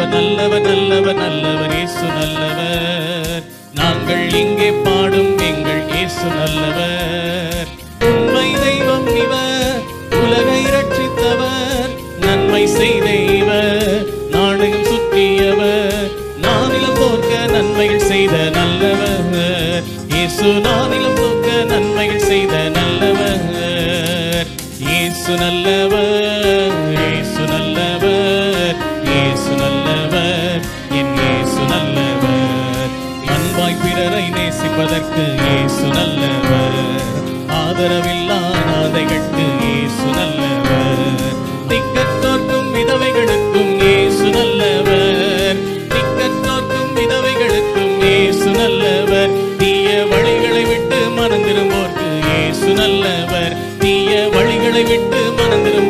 நல்லவர் நல்லவர் நல்லவர் இயேசு நல்லவர் நாங்கள் இங்கே பாடும் எங்கள் இயேசு நல்லவர் உண்மை தெய்வம் இவர் உலகை ரட்சித்தவர் நன்மை செய்த இவர் நாடகம் சுற்றியவர் நானிலம் போர்க்க நன்மைகள் செய்த நல்லவர் இயேசு நானிலம் போர்க்க நன்மைகள் செய்த நல்லவர் இயேசு நல்லவர் இயேசு நல்லவர் இயேசு நல்லவர் என் இயேசு நல்லவர் அன்பாய் பிறரை நேசிப்பதற்கு இயேசு நல்லவர் ஆதரவில்லா அனாதைகளுக்கு இயேசு நல்லவர் திக்கத்தோர்க்கும் விதவைகளுக்கும் இயேசு நல்லவர் திக்கத்தோர்க்கும் விதவைகளுக்கும் இயேசு நல்லவர் தீய வழிகளை விட்டு மனம் திரும்போர்க்கு இயேசு நல்லவர் தீய வழிகளை விட்டு மனம் திரும்ப